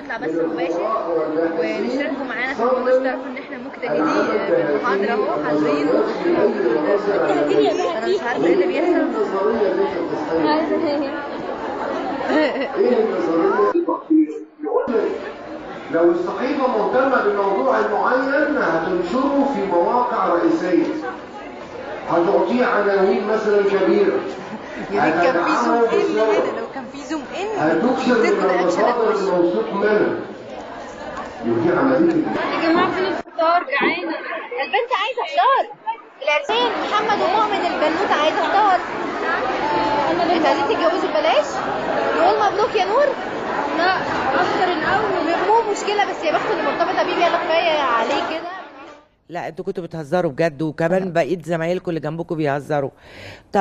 نطلع بس مباشر ونشتركوا معانا عشان ما تقولوش تعرفوا ان احنا مجتهدين في المحاضره اهو حاضرين مجتهدين يا انا بنتي مش عارفه ايه اللي بيحصل النظريه اللي انت بتستخدمها ايه النظريه يقول لك لو الصحيفه مهتمه بموضوع معين هتنشره في مواقع رئيسيه هتعطيه عناوين مثلا كبيره يا ريت كان في زوم هتدعمه ان بسبب. هنا لو كان في زوم ان هتكسر كنت من الاكشنات المصادر وش الموثوق منها يبقى عمليه يا جماعة فين الفطار جعانة البنت عايزه فطار العرسان محمد ومؤمن البنوته عايزه فطار انتوا عايزين تتجوزوا ببلاش نقول مبروك يا نور لا أفطر الأول مو مشكله بس يا بخت اللي مرتبطه بيه يلا كفايه عليه كده لا انتوا كنتوا بتهزروا بجد وكمان بقيت زمايلكم اللي جنبكم بيهزروا